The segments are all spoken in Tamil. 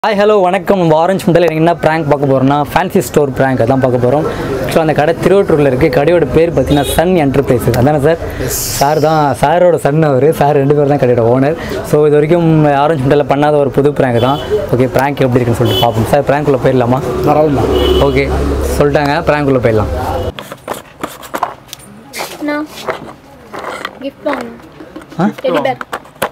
ஹாய் ஹலோ வணக்கம் நம்ம ஆரஞ்சு முட்டையில் எனக்கு என்ன ப்ராங்க் பார்க்க போகிறோம்னா ஃபேன்சி ஸ்டோர் ப்ராங்க் அதான் பார்க்க போகிறோம் ஸோ அந்த கடை திருவட்டூரில் இருக்குது கடையோட பேர் பார்த்தீங்கன்னா சன் என்டர்பிரைஸ் அதானே சார் சார் தான் சாரோட சன் அவர் சார் ரெண்டு பேர் தான் கடையோட ஓனர் ஸோ இது வரைக்கும் ஆரஞ்சு முட்டையில் பண்ணாத ஒரு புது ப்ராங்க் தான் ஓகே ப்ராங்க் எப்படி இருக்குன்னு சொல்லிட்டு பார்ப்போம் சார் ப்ராங்க்குள்ளே போயிடலாமா பரவாயில்ல ஓகே சொல்லிட்டாங்க ப்ராங்க்குள்ளே போயிடலாம் அண்ணா கிஃப்ட் வாங்க ஆ? டெடி பேர்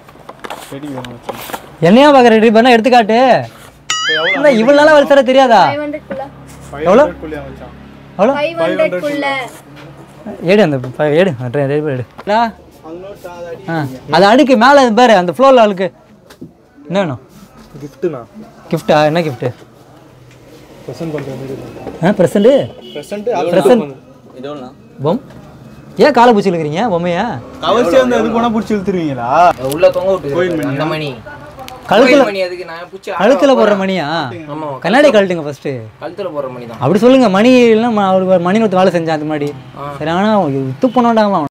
என்னையா பார்க்குற ரெடி பண்ணால் எடுத்துக்காட்டு என்ன இவ்வளோ நாளாக வளர்த்துற தெரியாதா ஃபைவ் ஹண்ட்ரட்குள்ள எவ்வளோ எவ்வளோ ஃபைவ் ஹண்ட்ரட்குள்ள ஏடு அந்த ப- ஏடு ரெடி பண்ணி எடு அண்ணா. ஆ அது அடுக்கு மேலே பாரு அந்த ஃப்ளோரில் அழுக்கு என்ன வேணும் கிஃப்ட்டுண்ணா கிஃப்ட்டா என்ன கிஃப்ட்டு ப்ரெசென்ட் பண்ணுறது ஆ ப்ரெசண்ட்டு ப்ரெசென்ட் ப்ரெசன்ட் பொம் ஏன் காலை பிடிச்சி இருக்கிறீங்க பொம்மையா அவசியம் வந்து அது போனால் பிடிச்சி இழுத்துருவீங்களா உள்ள தொங்க விட்டு அந்த மணி கழுத்துல கோயில் மணி அதுக்கு நான் பிடிச்சி கழுத்தில் போடுற மணியா ஆமா கண்ணாடி கழட்டுங்க ஃபஸ்ட்டு கழுத்துல போடுற மணி தான் அப்படி சொல்லுங்க மணி இல்லைன்னா ம- அவருக்கு ஒரு மணி ஒருத்த வேலை செஞ்சான் அது மாதிரி சரி ஆனால் வித்து பண்ணோண்டாமா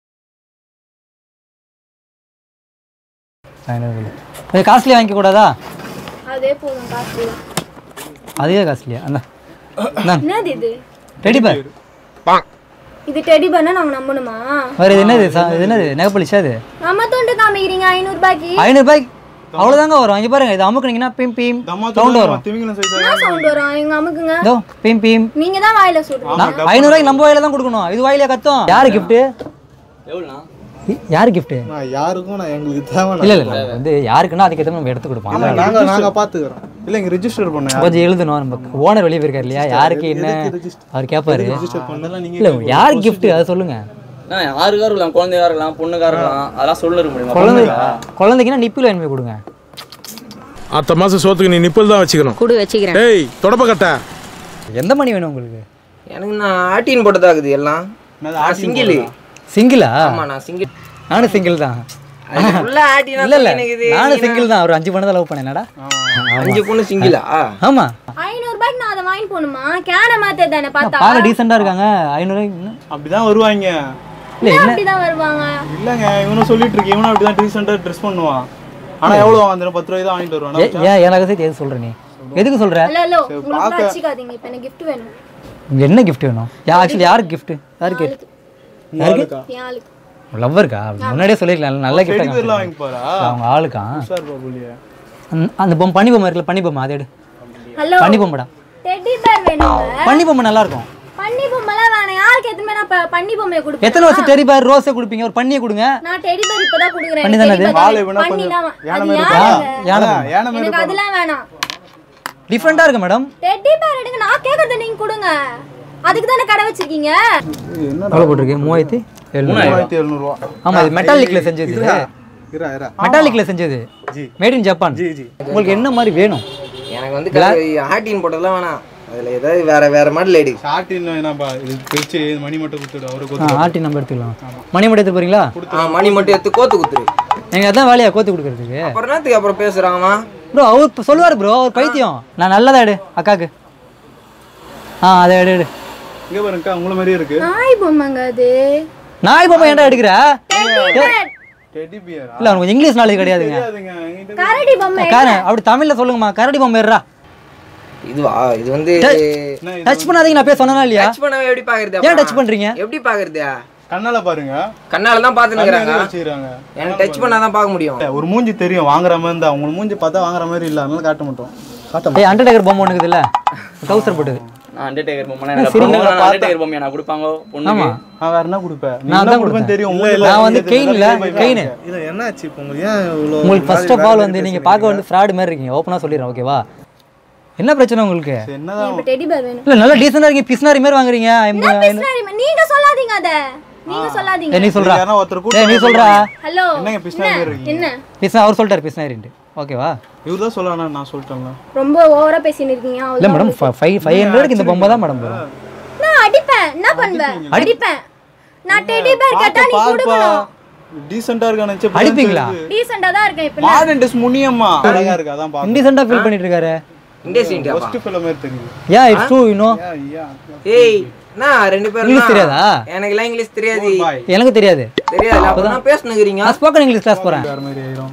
கொஞ்சம் காஸ்ட்லி வாங்கிக்க கூடாதா அதே போதும் காசு அதே காஸ்ட்லியா அந்த என்னது இது ரெடி பார் இது டெடி பேர்னா நாங்க நம்பணுமா வேறு இது என்னது சா- இது என்னது நெகப்பளிச்சா அது நம்ம தொண்டு காமிக்கிறீங்க ஐநூறுபாய்க்கு ஐநூறுபாய்க்கு அவ்வளோதாங்க வரும் இங்கே பாருங்க இது அமுக்குனீங்கன்னா பீம் பீம் சவுண்ட் வரும் திமிங்கலம் சைஸ் என்ன சவுண்ட் வரும் எங்க அமுக்குங்க இதோ பீம் பீம் நீங்க தான் வாயில சொல்றீங்க நான் ஐநூறுவாய்க்கு நம்ம வாயில தான் கொடுக்கணும் இது வாயிலே கத்தும் யாரு கிஃப்ட்டு யாரு கிஃப்ட்டு நான் யாருக்கும் நான் எங்களுக்கு தேவை இல்லை இல்லை இல்லை வந்து யாருக்குன்னா அதுக்கேற்ற நம்ம எடுத்து கொடுப்போம் அதான் நாங்க நாங்க பாத்துக்கிறோம் இல்ல இங்க ரெஜிஸ்டர் பண்ண கொஞ்சம் எழுதணும் நம்ம ஓனர் வெளியே போயிருக்காரு இல்லையா யாருக்கு என்ன அவர் கேட்பாரு ரெஜிஸ்டர் பண்ணலாம் நீங்க இல்லை யார் gift அதை சொல்லுங்க நான் யாருக்கா இருக்கலாம் குழந்தையா இருக்கலாம் பொண்ணுக்கா இருக்கலாம் அதெல்லாம் சொல்ல முடியுமா குழந்தை குழந்தைக்குன்னா நிப்பில் என்மை கொடுங்க அடுத்த மாசம் சோத்துக்கு நீ நிப்பிள் தான் வச்சுக்கணும் குடு வச்சுக்கிறேன் ஏய் தொடப்ப கட்ட எந்த மணி வேணும் உங்களுக்கு எனக்கு நான் ஆட்டின் போட்டதாகுது எல்லாம் நான் சிங்கிள் சிங்கிளா ஆமா நான் சிங்கிள் நானும் சிங்கிள் தான் உள்ள ஆட்டினா இல்ல இல்ல எனக்கு நானும் சிங்கிள் தான் ஒரு அஞ்சு பண்ண லவ் பண்ணேன் என்னடா அஞ்சு பொண்ணு சிங்கிளா ஆமா ஐநூறுபாய்க்கு நான் அதை வாங்கி போகணுமா கேன மாத்த தானே பார்த்தா பாரு டீசெண்டா இருக்காங்க ஐநூறு அப்படிதான் வருவாங்க இல்ல என்ன அப்படிதான் வருவாங்க இல்லங்க இவனும் சொல்லிட்டு இருக்கு இவனும் அப்படிதான் ரீசெண்டா ட்ரெஸ் பண்ணுவான் ஆனா எவ்வளவு வாங்குறேன் பத்து ரூபாய் தான் வாங்கிட்டு வருவான் ஏ- ஏன் எனக்கு சேர்த்து எது சொல்ற நீ எதுக்கு சொல்ற இல்ல இல்ல உங்களுக்கு வச்சுக்காதீங்க இப்ப எனக்கு gift வேணும் இங்க என்ன gift வேணும் யா ஆக்சுவலி யாருக்கு gift யாருக்கு யாருக்கா என் ஆளுக்கு லவ்வருக்கா முன்னாடியே சொல்லிருக்கலாம் நல்ல டெடி gift பேர்லாம் வாங்கி போறா அவங்க ஆளுக்கா சார் பாபுலியா அந்த- அந்த பொம்மை பனி பொம்மை இருக்குல்ல பனி பொம்மை அதை எடு ஹலோ பனி பொம்மைடா டெடி பேர் வேணுங்க பனி பொம்மை நல்லா இருக்கும் பன்னி பொம்மைலாம் வேணாம் யாருக்கு எதுவுமே நான் ப- பன்னி பொம்மையை கொடுப்பேன் எத்தனை வருஷம் டெரி பேர் ரோஸை கொடுப்பீங்க ஒரு பண்ணியை கொடுங்க நான் டெடி பேர் இப்பதான் கொடுக்குறேன் பண்ணி எனக்கு தானே teddy அது? bear வாழை தான். வேணா பண்ணி கொஞ்சம் தான். யானை அது மாதிரி யாருங்க? யானை அதான், யானை மாதிரி எனக்கு அதெல்லாம் வேணாம் டிஃப்ரெண்டா இருக்கு மேடம் டெடி பேர் எடுங்க நான் கேக்குறத நீங்க கொடுங்க அதுக்கு தானே கடை வச்சிருக்கீங்க என்ன எவ்வளோ போட்டிருக்கு மூவாயிரத்தி எழுநூறு மூவாயிரத்தி எழுநூறுவா ஆமா இது மெட்டாலிக்ல செஞ்சது இது இரா இரா மெட்டாலிக்ல செஞ்சது மேட் இன் ஜப்பான் ஜி ஜி உங்களுக்கு என்ன மாதிரி வேணும் எனக்கு வந்து ஆட்டின் போட்டதெல்லாம் வேணாம் அதுல ஏதாவது வேற வேற மாடல் எடு ஷார்ட் என்னப்பா இது பிரிச்சு மணி மட்டும் கொடுத்துடு அவருக்கு ஆ, ஆர்டி நம்பர் எடுத்துக்கலாம் மணி மட்டும் எடுத்து போறீங்களா ஆ, மணி மட்டும் எடுத்து கோத்து குத்துரு நீங்க அதான் வேலையா கோத்து கொடுக்கறதுக்கு அப்புறம் என்னத்துக்கு அப்புறம் பேசுறாங்கம்மா ப்ரோ அவர் இப்ப சொல்லுவாரு ப்ரோ அவர் பைத்தியம் நான் நல்லதா எடு அக்காக்கு ஆ அதை எடு எடு இங்க பாருங்கக்கா உங்கள மாதிரியே இருக்கு நாய் பொம்மைங்க அது நாய் பாப்பா ஏன்டா எடுக்கிற டெடி பியரா இல்ல அவனுக்கு இங்கிலீஷ் நாலேஜ் கிடையாதுங்க தெரியாதுங்க என்கிட்ட கரடி பொம்மை காரன் அப்படி தமிழ்ல சொல்லுங்கம்மா கரடி பொம்மை ஏறா இதுவா இது வந்து டச் பண்ணாதீங்க நான் பேச சொன்னா இல்லையா டச் பண்ணவே எப்படி பாக்குறது ஏன் டச் பண்றீங்க எப்படி பாக்குறது கண்ணால பாருங்க கண்ணால தான் பாத்துக்கிறாங்க வச்சுக்கிறாங்க எனக்கு டச் பண்ணாதான் பார்க்க முடியும் ஒரு மூஞ்சி தெரியும் வாங்குற மாதிரி இருந்தா உங்க மூஞ்சி பார்த்தா வாங்குற மாதிரி இல்ல அதனால காட்ட மாட்டோம் காட்ட ஏய் அண்டர்டேக்கர் பொம்மை ஒன்று இருக்குதுல்ல டவுசர் போட்டது நான் அண்டர்டேக்கர் பொம்மை எனக்கு பொண்ணு நான் அண்டர்டேக்கர் பொம்மையா நான் கொடுப்பாங்க பொண்ணுக்கு நான் வேற என்ன கொடுப்பேன் நீ நான் என்ன தான் கொடுப்பேன் கொடுப்பேன். தெரியும் இல்ல, உங்களுக்கு இல்ல, நான் வந்து தெரியும். கெயின் இல்ல, போய் கெயின். பாருங்க. இது என்ன ஆச்சு இப்போ உங்களுக்கு ஏன் இவ்வளோ உங்களுக்கு ஃபர்ஸ்ட் ஆஃப் ஆல் வந்து நீங்க பார்க்க வந்து ஃப்ராட் மாதிரி இருக்கீங்க ஓப்பனா சொல்லிடுறேன் ஓகேவா என்ன பிரச்சனை உங்களுக்கு என்னதான் இப்ப டெடி பேர் வேணும் இல்ல நல்லா டீசெண்டா இருக்கீங்க பிஸ்னாரி மாதிரி வாங்குறீங்க ஐம்பது- ஐநூறு- பிஸ்னாரி மா- நீங்க சொல்லாதீங்க அத நீங்க சொல்லாதீங்க ஏய், நீ சொல்றா யாரா ஒருத்தர் ஏய், நீ சொல்றா ஹலோ என்னங்க பிஸ்னாரி மாதிரி இருக்கீங்க என்ன பிஸ்னா அவர் சொல்லிட்டாரு பிஸ்னாரின்ட்டு ஓகேவா இவர் தான் சொல்லணும் நான் சொல்லிட்டேன்ல ரொம்ப ஓவரா பேசின்னு இருக்கீங்க இல்ல அவ்வளவுதான். மேடம் ஃபைவ் ஃபைவ் ஹண்ட்ரடுக்கு இந்த பொம்மை தான் மேடம் வரும் நான் அடிப்பேன் என்ன பண்ணுவேன் அடிப்பேன் நான் டெடி பேர் கேட்டா நீ பார்ப்பா கொடுக்கணும் டீசெண்டா இருக்கா நினைச்சு அடிப்பீங்களா டீசெண்டா தான் இருக்கேன் இப்ப மாடர்ன் ட்ரெஸ் முனியம்மா அழகா இருக்கு அதான் பாக்க இன்டிசெண்டா ஃபீல் பண்ணிட்டு இருக்காரு இண்டஸ் இந்தியா ஃபர்ஸ்ட் ஃபில்ம் மாதிரி தெரியுது யா இட்ஸ் டூ யூ ஐயா ஏய் என்ன ரெண்டு பேரும் இங்கிலீஷ் தெரியாதா? எனக்கு எல்லாம் இங்கிலீஷ் தெரியாது பாய் எனக்கு தெரியாது தெரியாது அப்பதான் பேசணுங்கிறீங்க நான் ஸ்போக்கன் இங்கிலீஷ் கிளாஸ் போறேன் வேற மாதிரி ஆயிரும்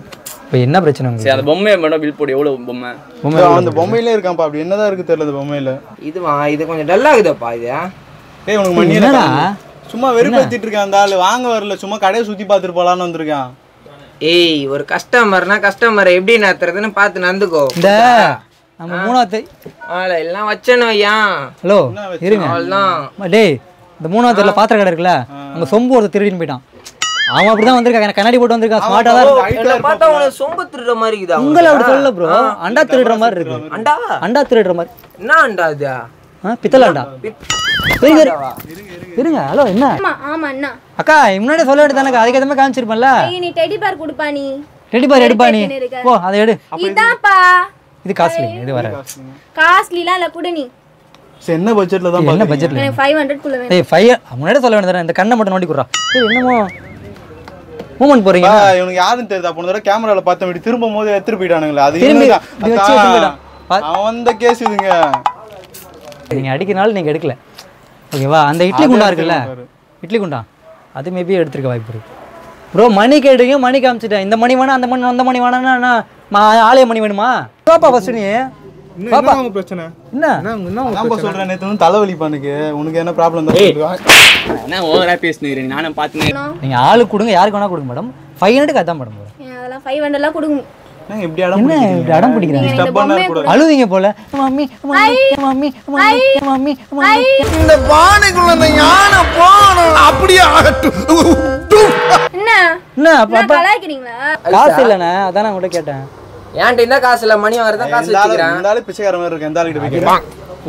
இப்போ என்ன பிரச்சனை சரி உங்களுக்கு அந்த பொம்மையை மட்டும் பில் போடு எவ்வளோ பொம்மை பொம்மை அந்த பொம்மையிலே இருக்கான்ப்பா அப்படி என்னதான் இருக்கு தெரியல அந்த பொம்மையில இதுவா இது கொஞ்சம் டல்லாகுதப்பா இது ஏய் உனக்கு மணி என்னடா? சும்மா வெறுப்பேத்திட்டு இருக்கான் அந்த ஆளு வாங்க வரல சும்மா கடையை சுத்தி பார்த்துட்டு போலான்னு வந்திருக்கான் ஏய் ஒரு கஸ்டமர்னா கஸ்டமரை எப்படி நடத்துறதுன்னு பார்த்து நடந்துக்கோ இந்த நம்ம மூணாவது ஆள எல்லாம் வச்சேன்னு வையான் ஹலோ இருங்க அவ்வளோதான் அம்மா, டேய் இந்த மூணாவது தெருல பாத்திர கடை இருக்குல்ல அங்க சொம்பு ஒருத்தர் திருடின்னு போயிட்டான் அவன் அப்படிதான் வந்திருக்கான் எனக்கு கண்ணாடி போட்டு வந்திருக்கான் ஸ்மார்ட்டா தான் இருக்கு. என்னை பார்த்தா உனக்கு சொம்பு திருடுற மாதிரி இருக்குதா உங்களை அப்படி சொல்லல ப்ரோ அண்டா திருடுற மாதிரி இருக்கு அண்டா அண்டா திருடுற மாதிரி என்ன அண்டா இது ஆ பித்தள அண்டா இருங்க இருங்க ஹலோ என்ன ஆமா ஆமா அண்ணா அக்கா முன்னாடியே சொல்ல வேண்டியதானே அதுக்கு மாதிரி காமிச்சிருப்பேன்ல ஐயோ, நீ டெடி பேர் கொடுப்பா நீ ரெடி பாரு எடுப்பா நீ எடுத்துன்னு இருக்க. ஓ அதை எடு இதான்ப்பா இது காஸ்ட்லி இது வர காஸ்ட்லிலாம் இல்ல குடு நீ சரி என்ன பட்ஜெட்ல தான் என்ன பாக்குறீங்க? பட்ஜெட்ல எனக்கு ஃபைவ் ஹண்ட்ரட் குள்ள வேணும் ஏய் ஃபைவ் முன்னாடியே சொல்ல வேண்டியதானே இந்த கண்ணை மட்டும் நோண்டி குடுறா ஏய் என்னமோ மூமெண்ட் போறீங்க பா, இவனுக்கு யாருன்னு தெரியுதா போன தடவை கேமரால பார்த்த இப்படி திரும்பும் போது எடுத்துட்டு போயிட்டானுங்களே அது திரும்பி இவனுதான். இப்படி வச்சு அக்கா, எடுத்துட்டு போயிட்டான். பா- அவன் வந்த கேஸ் இதுங்க நீங்க அடிக்கிறனால நீங்க எடுக்கல ஓகேவா அந்த இட்லி குண்டா இருக்குல்ல இட்லி குண்டா அது மேபி எடுத்துருக்க வாய்ப்பு இருக்கு ப்ரோ மணி கேட்டுங்க மணி காமிச்சிட்டேன் இந்த மணி வேணா அந்த மணி அந்த மணி வேணாம்னா நான் மா- ஆலய மணி வேணுமா பாப்பா ஃபர்ஸ்ட் நீ பாப்பா பிரச்சனை என்ன நான் சொல்றேன் நேத்து வந்து தலைவலி பண்ணுக்கு உனக்கு என்ன ப்ராப்ளம் தான் சொல்லுவா. என்ன ஓவராக பேசினுக்கிறேன் நானும் பார்த்துனேன் நீங்க ஆளுக்கு கொடுங்க யாருக்கு வேணா கொடுங்க மேடம் ஃபைவ் ஹண்ட்ரட் அதான் மேடம் ஏன் அதெல்லாம் ஃபைவ் ஹண்ட்ரட்லாம் கொடுங்க என்னங்க இப்படி அடம் என்ன பிடிக்கிறீங்க? இப்படி அடம் பிடிக்கிறாங்க நீங்க இந்த stubborn-ஆ பொம்மையை இருக்கக்கூடாது. அழுவீங்க போல mummy mummy mummy mummy mummy mummy இந்த பானைக்குள்ள அந்த யானை போகணும் அப்படியே ஆகட்டும் என்ன என்ன அப்ப என்ன அப்ப கலாய்க்கிறீங்களா காசு இல்லைண்ணே அதான் நான் உங்கள்கிட்ட கேட்டேன் ஏன்ட்ட இந்த காசு இல்ல மணி வரதான் காசு இந்த ஆளு- வச்சுக்கிறேன் இந்த ஆளு பிச்சைக்கார மாதிரி இருக்கு எந்த ஆளுகிட்ட போய் கேட்கலாம்.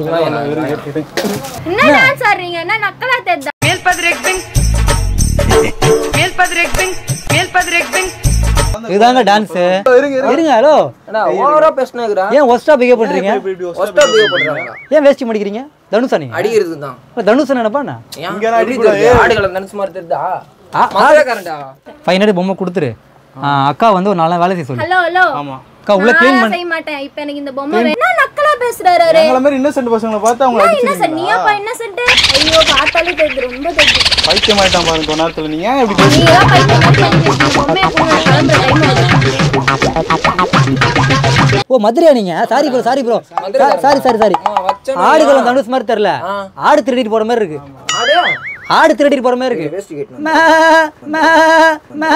என்ன டான்ஸ் ஆடுறீங்க என்ன நக்கலா தெரியுதா இதுதாங்க டான்ஸ் இருங்க ஹலோ ஓவரா பேசினாக்குறா ஏன் ஒஸ்டா பிகேவ் பண்றீங்க ஒஸ்டா பிஹேவ் பண்றாங்க ஏன் வேஸ்ட் பண்ணிக்கிறீங்க தனுஷா நீங்க அடிக்கிறது தான் இல்ல, தனுஷா நினைப்பா என்ன ஏன் இங்கெல்லாம் எப்படி அடிக்கூடாது. தெரியுது? ஆடுகளை நினைச்சு மாதிரி தெரியுதா மதுரைக்காரன்டா ஃபைவ் ஹண்ட்ரட் பொம்மை கொடுத்துரு ஆ, அக்கா வந்து ஒரு நாலு வேலை செய்ய சொல்லு ஹலோ ஹலோ ஆமா அக்கா உள்ள க்ளீன் நான் பண்ண செய்ய மாட்டேன் இப்போ எனக்கு இந்த பொம்மை வேணும் என்ன நக்கலா பேசுறாரு அவரு எங்களை மாதிரி இன்னசென்ட் பசங்களை பார்த்து அவங்க என்ன அடிச்சிருக்கீங்களா? சார் நீயாப்பா என்ன சென்ட் ஐயோ பார்த்தாலே தெரியுது ரொம்ப தெரியுது பைத்தியம் ஆயிட்டான் பாருங்க கொஞ்ச நேரத்துல நீ ஏன் இப்படி நீ பேசுற? தான் பைத்தியம் மாதிரி பேசுறீங்க. பொம்மையை கொடுங்க, கிளம்புற time ஆகுது. ஓ மதுரையா நீங்க sorry bro sorry bro sorry sorry sorry வச்சேன் ஆடுகளும் தனுஷ் மாதிரி தெரியல ஆடு திருடிட்டு போற மாதிரி இருக்கு ஆடு ஆடு திருடிட்டு போற மாதிரி இருக்கு வேஸ்ட் கேட்கணும் மே, மே, மே.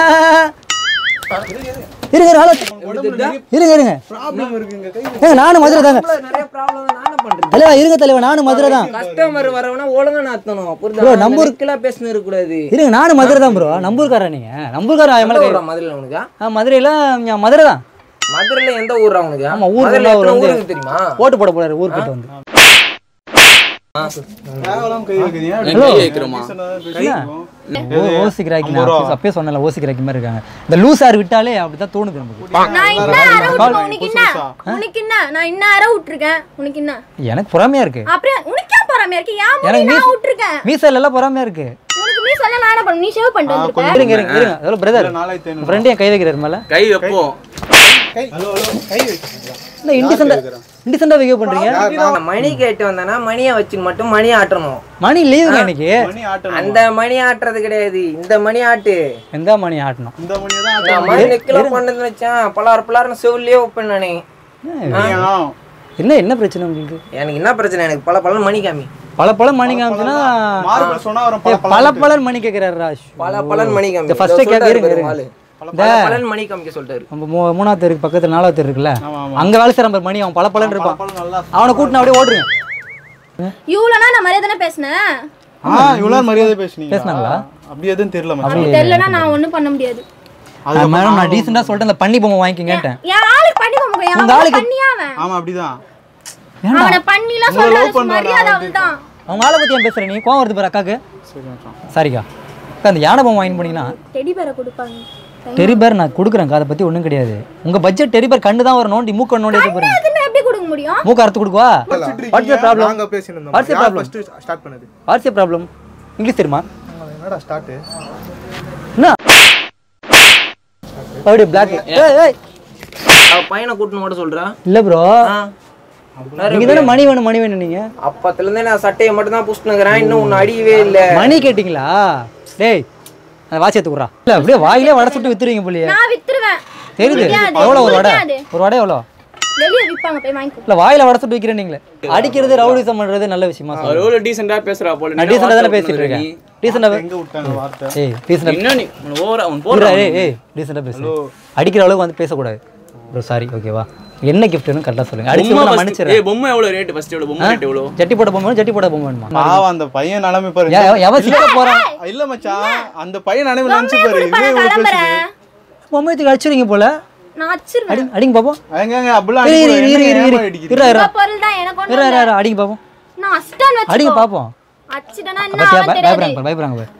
இருங்க இருங்க, ஹலோ இருங்க இருங்க ஏங்க நானும் மதுரை தாங்க நிறைய ப்ராப்ளம் நானே பண்றேன் தலைவா இருங்க தலைவா நானும் மதுரை தான் கஸ்டமர் வரவனா ஒழுங்கா நாத்தணும் Bro, புரியுதா நம்ம நம்ம ஊர்- பேசணும் இருக்க கூடாது இருங்க நானும் மதுரை தான் ப்ரோ நம்பூர்காரன் நீங்க நம்பூர்காரன் என் மேல கை- மதுரையில உனக்கு ஆ, மதுரையில ஞா- மதுரை தான் மதுரையில எந்த ஊரா உனக்கு ஆமா, ஊர் மதுரையில ஃபுல்லா ஒரு எத்தனை வந்து- ஊருக்கு தெரியுமா ஓட்டு போட போறாரு ஊர்கிட்ட வந்து தேவையில்லாம கை வைக்கிறீங்க. நான் கை வைக்கிறோமா decent-ஆ தான் பேசுறீங்க. ஓ ஓசிக்கிறாக்கி ஐம்பது ரூபா. நான் அப்பயே சொன்னல ஓசிக்கிறாக்கி மாதிரி இருக்காங்க இந்த லூசார் விட்டாலே அப்படிதான் தோணுது நமக்கு நான் இன்னும் அரை விட்டுருக்கேன் உனக்கு என்ன உனக்கு என்ன நான் இன்னும் அரை விட்டுருக்கேன் உனக்கு என்ன எனக்கு பொறாமையா இருக்கு அப்புறம் உனக்கு ஏன் பொறாமையா இருக்கு ஏன் முடி எனக்கு நான் மீஸ்- விட்டுருக்கேன் மீசைல எல்லாம் பொறாமையா இருக்கு உனக்கு மீ சொல்ல நான் என்ன பண்ண நீ ஷேவ் பண்ணிட்டு வந்திருப்ப இருங்க இருங்க இருங்க அதோ பிரதர் நாலாயிரத்தி ஐநூறு. ஃப்ரெண்ட் என் கை வைக்கிறாரு மேல கை வைப்போம் ஹலோ, ஹலோ, கை வைக்கிறீங்களா? என்ன இன்டிசென்டா இன்டிசென்டா பிஹேவ் பண்றீங்க நான் மணி கேட்டு வந்தேனா மணியை வச்சுன்னு மட்டும் மணி ஆட்டணும் மணி லீவுங்க இன்னைக்கு மணி ஆட்டணும். அந்த மணி ஆட்டுறது கிடையாது இந்த மணி ஆட்டு எந்த மணி ஆட்டணும் இந்த மணியை தான் நான் ஆட்டணும். மணி நிக்கல பண்ணதுன்னு வச்சேன் பலார் பலார்னு செவிலே வைப்பேன் நானே நீயா? என்ன என்ன பிரச்சனை உங்களுக்கு எனக்கு என்ன பிரச்சனை எனக்கு பல பல மணி காமி பல பல மணி காமிச்சுன்னா மார்பிள் சொன்னா வரும் பல பல பலர் மணி கேக்குறாரு ராஜ் பல பலன் மணி காமி இந்த first ஏ கேட்க இருங்க, இருங்க. பல பலன் மணி காமிக்க சொல்லிட்டாரு நம்ம மூ- மூணாவது தெருக்கு பக்கத்துல நாலாவது தெரு இருக்குல்ல ஆமா, ஆமா. அங்க வேலை செய்யற பாரு மணி அவன் பல பலன் இருப்பான் பழம் நல்லா அவனை கூட்டினா அப்படியே ஓடுறேன் இவ்வளோனா நான் மரியாதை தானே பேசினேன் ஆ இவ்வளவு நேரம் மரியாதை பேசுனீங்க பேசுனாங்களா? அப்படி எதுவும் தெரியல மச்சான். அப்படி தெரியலனா நான் ஒண்ணும் பண்ண முடியாது மேடம் நான் டீசெண்டா சொல்லிட்டு அந்த பண்ணி பொம்மை வாங்கிக்கங்கன்ட்டேன் என் ஆளுக்கு பண்ணி போங்க என் உங்க ஆளுக்கு ஆளுக்கு- பண்ணியா அவன் ஆமா அப்படிதான் அவனை பண்ணிலாம் உங்களை love சொல்றாரு பண்றானா மரியாதை அவன் அவள்தான் அவங்க ஆளை பத்தி ஏன் பேசுற நீ கோவம் வருது பாரு அக்காக்கு சரி மச்சான். சாரிக்கா அக்கா அந்த யானை பொம்மை வாங்கி போனீங்கன்னா டெடி பேரை கொடுப்பாங்க டெரி பேர் நான் கொடுக்குறேன் அதை பத்தி ஒண்ணும் கிடையாது உங்க பட்ஜெட் டெரி பேர் கண்டு தான் வரும் நோண்டி மூக்க நோண்டி எடுத்து போறேன் அதுன்னு எப்படி கொடுக்க முடியும் மூக்க அறுத்து கொடுக்குவா வாட்ஸ் ப்ராப்ளம் நாங்க பேசினோம் What's your யார் problem? ஃபர்ஸ்ட் ஸ்டார்ட் பண்ணது வாட்ஸ் ப்ராப்ளம் இங்கிலீஷ் தெரியுமா என்னடா ஸ்டார்ட் என்ன அப்படியே பிளாக் ஏய் ஏய் அவ பையனை கூட்டின்னு கூட சொல்றா இல்ல ப்ரோ ஆ. நீங்க தானே மணி வேணும் மணி வேணும் நீங்க அப்பத்துல இருந்தே நான் சட்டையை மட்டும் தான் புஷ்ணுங்கிறேன் இன்னும் உன்னை அடிக்கவே இல்ல மணி கேட்டிங்களா டேய் அந்த வாட்ச் எடுத்து விட்றா இல்ல அப்படியே வாயிலே வடை சுட்டு வித்துருவீங்க போலியே நான் வித்துருவேன் தெரியுது பிடிக்காது, எவ்வளோ ஒரு வடை பிடிக்காது. ஒரு வடை எவ்வளோ வெளியே விற்பாங்க போய் வாங்கிக்கோ இல்லை வாயில வடை சுட்டு வைக்கிறேன் நீங்களே அடிக்கிறது ரவுடிசம் பண்றது நல்ல விஷயமா அவர் எவ்வளோ டீசெண்டாக பேசுறா போல நான் டீசெண்டாக தானே பேசிட்டு இருக்கேன் டீசெண்டாக எங்க விட்டாங்க வார்த்தை ஏய் டீசெண்டாக என்ன நீ ஓவரா அவன் இருடா, போடுறான் ஏய் ஏய் டீசெண்டாக பேசு அடிக்கிற அளவுக்கு வந்து பேசக்கூடாது ப்ரோ சாரி ஓகேவா என்ன கிஃப்ட்னு கரெக்டாக சொல்லுங்க அடிச்சு பொம்மை நான் first- மன்னிச்சிடுறேன் ஏய் பொம்மை எவ்வளோ ரேட் ஃபர்ஸ்ட் எவ்வளோ பொம்மை ரேட் எவ்வளோ ஜட்டி போட பொம்மை வேணும், ஜட்டி போட பொம்மை வேணுமா பாவம் அந்த பையன் நிலைமை பாரு எ- எவன் சிக்க போறான் இல்ல மச்சான் அந்த பையன் நிலைமை நினைச்சு பாரு கொடுப்பா, இதே நான் ஒரு பேசுது. கிளம்புறேன் பொம்மையத்துக்கு அடிச்சிருங்க போல நான் வச்சிருவேன் அடி அடிங்க பாப்போம் எங்க எங்க அப்படிலாம் இரு இரு அடிக்கூடாது. இரு என்னங்க இரு இரு ஏம்மா அடிக்கிறீங்க? இரு இரு உங்க பொருள் தான் எனக்கு ஒண்ணும் இரு இல்ல. இரு இரு அடிங்க பாப்போம் நான் அஸ்டன் அடிங்க வச்சுக்கோ பாப்போம் அடிச்சிட்டனா என்ன பத்தியா ஆகும் பய- தெரியாது பயப்படுறாங்க பாரு, பயப்படுறாங்க பாரு.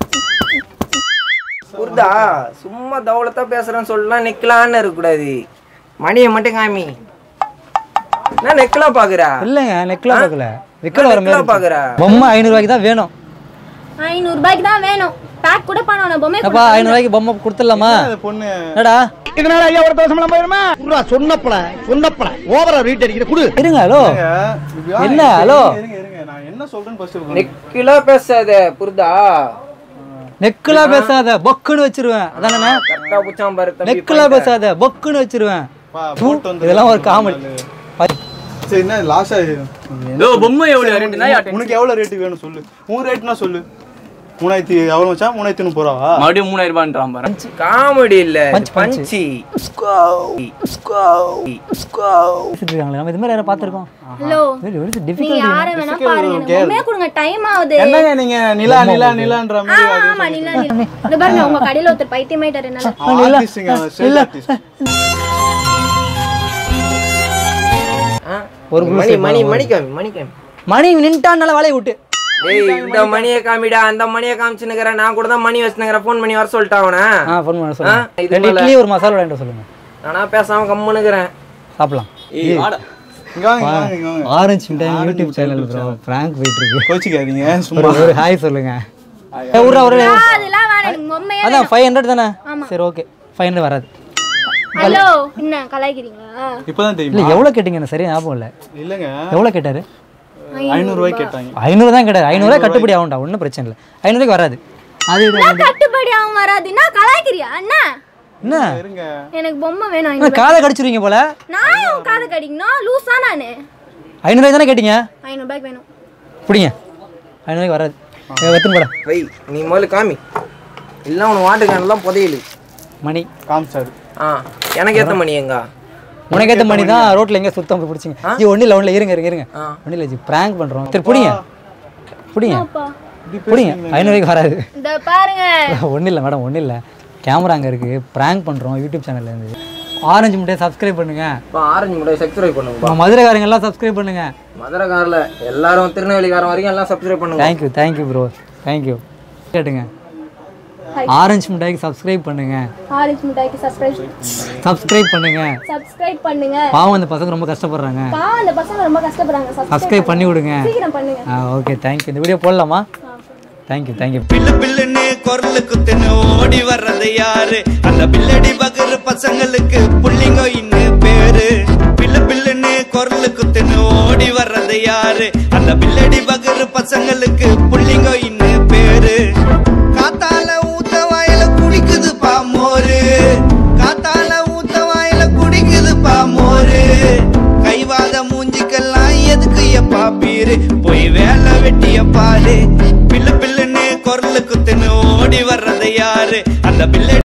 புரிதா சும்மா தவளத்தா பேசுறேன்னு சொல்லலாம் நெக்கலான்னு இருக்கக்கூடாது மணியை மட்டும் காமி என்ன நெக்கலாம் பாக்குறா இல்லைங்க நெக்ல பார்க்கல விக்கல வர நெக்லாம் மாதிரி பாக்குறா பொம்மை ஐநூறு ரூபாய்க்கு தான் வேணும் ஐநூறு ரூபாய்க்கு தான் வேணும் பேக் கூட பண்ணுவோம் பொம்மை அப்பா ஐநூறு ரூபாய்க்கு பொம்மை கொடுத்துடலாமா அந்த பொண்ணு என்னடா இதனால ஐயா ஒரு தோசம் போயிருமா சொன்னப்பல சொன்னப்பல ஓவரா ரீட் அடிக்கிற குடு இருங்க ஹலோ இப்படி வா, என்ன, இருங்க, ஹலோ? இருங்க இருங்க நான் என்ன சொல்றேன்னு ஃபர்ஸ்ட் நெக்கிலா பேசாத புரிதா நெக்குலா பேசாத பொக்குன்னு வச்சிருவேன் அதானே கரெக்டா புச்சான் பாரு தம்பி நெக்குலா பேசாத பொக்குன்னு வச்சிருவேன் போட்டு வந்து இதெல்லாம் ஒரு காமெடி சரி என்ன லாஸ்டா ஓ பொம்மை எவ்வளோ ரேட்டுனா உனக்கு எவ்வளவு ரேட்டு வேணும் சொல்லு உன் ரேட்னா சொல்லு மூணாயிரத்தி எவ்வளவு மச்சான் மூணாயிரத்தி முப்பது ரூபாவா மறுபடியும் மூணாயிரம் ரூபான்றான் பாரு காமெடி இல்ல பஞ்ச், பஞ்ச். பஞ்சி பேசிட்டு இருக்காங்களே நம்ம இது மாதிரி யாரும் பார்த்துருக்கோம் ஹலோ நீங்க டிஃபிகல்ட் யாரை வேணா பாருங்க எனக்கு பொம்மையை கொடுங்க டைம் ஆகுது என்னங்க நீங்க நிலா நிலா நிலான்ற ஆ, மாதிரி அது ஆமா நிலா நிலா இந்த பாருங்க உங்க கடையில ஒருத்தர் பைத்தியமாயிட்டாரு என்னால அவன் ஆர்டிஸ்டுங்க ஸ்டேஜ் ஆர்டிஸ்ட் ஒரு மணி மணி மணி காமி மணி காமி மணி நின்ட்டான்னால வேலையை விட்டு டேய் இந்த மணியை காமிடா அந்த மணியை காமிச்சுனுக்கிறேன் நான் கூட தான் மணி வச்சுனுக்கிறேன் ஃபோன் பண்ணி வர சொல்லிட்டா அவனை ஆ ஃபோன் பண்ண ஆ, சொல்லுங்க இது ரெண்டு மேல- இட்லி ஒரு மசாலா வாங்கிட்டு சொல்லுங்க நானா பேசாம கம்முனுக்கிறேன் சாப்பிடலாம் ஏய் வாடா இங்க வாங்க இங்க வாங்க, இங்க வாங்க ஆரஞ்சு மிட்டாய் யூடியூப் சேனல் ப்ரோ பிராங்க் போயிட்டு இருக்கு கோச்சிக்காதீங்க ஒரு சும்மா ஒரு ஹாய் சொல்லுங்க ஏய், விட்றா ஒரு ஆ, அதெல்லாம் வேணாம் எனக்கு பொம்மையே அதான் ஃபைவ் ஹண்ட்ரட் தானே சரி ஓகே ஃபைவ் ஹண்ட்ரட் வராது ஹலோ என்ன கலாய்க்கிறீங்களா இப்பதான் இல்லை தெரியுமா எவ்வளோ கேட்டிங்க எனக்கு சரியா ஞாபகம் இல்லை இல்லங்க எவ்வளோ கேட்டாரு ஐநூறு ரூபாய் கேட்டாங்க ஐநூறு தான் கேட்டாரு ஐநூறுரூவா கட்டுப்படி ஆகும்டா ஒன்றும் பிரச்சனை இல்லை ஐநூறுக்கு வராது அது இது நான் கட்டுப்படி அவன் வராது என்ன கலாய்க்கிறியா என்ன என்ன இருங்க எனக்கு பொம்மை வேணும் என்ன ஐநூறு காதை கடிச்சிருவீங்க போல நான் ஏன் உன் காதை கடிக்கணும் லூசா நானு ஐநூறுவாய்க்கு தானே கேட்டீங்க ஐநூறு ரூபாய்க்கு வேணும் பிடிங்க ஐநூறுவாய்க்கு வராது வெத்துன்னு போட வை நீ முதல்ல காமி இல்லை உன் வாட்டுக்கானெல்லாம் புதையலு மணி காமிச்சாரு ஆ எனக்கு ஏத்த மணி எங்க உனக்கு ஏற்ற மணி தான் ரோட்டில் எங்கே சுத்தம் போய் பிடிச்சிங்க ஜி ஒன்றும் இல்லை ஒன்றில் இருங்க இருங்க இருங்க ஆ. ஒன்றும் இல்லை ஜி ப்ராங்க் பண்ணுறோம் சரி பிடிங்க பிடிங்க அப்பா பிடிங்க ஐநூறுவாய்க்கு வராது இந்த பாருங்க ஒன்றும் இல்லை மேடம் ஒன்றும் இல்லை கேமரா அங்கே இருக்குது ப்ராங்க் பண்ணுறோம் யூடியூப் சேனல்லேருந்து ஆரஞ்சு முட்டையை சப்ஸ்கிரைப் பண்ணுங்க இப்போ ஆரஞ்சு முட்டை சப்ஸ்கிரைப் பண்ணுங்கப்பா நம்ம மதுரைக்காரங்க எல்லாம் சப்ஸ்கிரைப் பண்ணுங்க மதுரைக்காரில் எல்லாரும் திருநெல்வேலிக்காரன் வரைக்கும் எல்லாம் சப்ஸ்கிரைப் பண்ணுங்க தேங்க்யூ தேங்க்யூ ப்ரோ தேங்க்யூ கேட்டுங்க ஆரஞ்சு மிட்டாய்க்கு சப்ஸ்கிரைப் பண்ணுங்க ஆரஞ்சு மிட்டாய்க்கு சப்ஸ்கிரைப் சப்ஸ்கிரைப் பண்ணுங்க சப்ஸ்கிரைப் பண்ணுங்க பாவம் அந்த பசங்க ரொம்ப கஷ்டப்படுறாங்க பாவம் அந்த பசங்க ரொம்ப கஷ்டப்படுறாங்க subscribe சப்ஸ்கிரைப் பண்ணி விடுங்க சீக்கிரம் பண்ணுங்க ஆ ஓகே தேங்க்யூ இந்த வீடியோ போடலாமா தேங்க்யூ தேங்க்யூ பில்லு பில்லுன்னு குரலு குத்துன்னு ஓடி வர்றது யாரு அந்த பில்லடி பகரு பசங்களுக்கு புள்ளிங்கோ இன்னும் பேரு பில்லு பில்லுன்னு குரலு குத்துன்னு ஓடி வர்றது யாரு அந்த பில்லடி பகரு பசங்களுக்கு புள்ளிங்கோ இன்னும் பேரு காத்தால ஊத்த வாயில குடிக்குது பாமோரு காத்தால ஊத்த வாயில குடிக்குது பாமோரு கைவாத மூஞ்சிக்கெல்லாம் எதுக்கு எப்பா பீரு போய் வேலை வெட்டிய பாரு பில்லு பில்லுன்னு குரலு குத்துன்னு ஓடி வர்றது யாரு அந்த பிள்ளை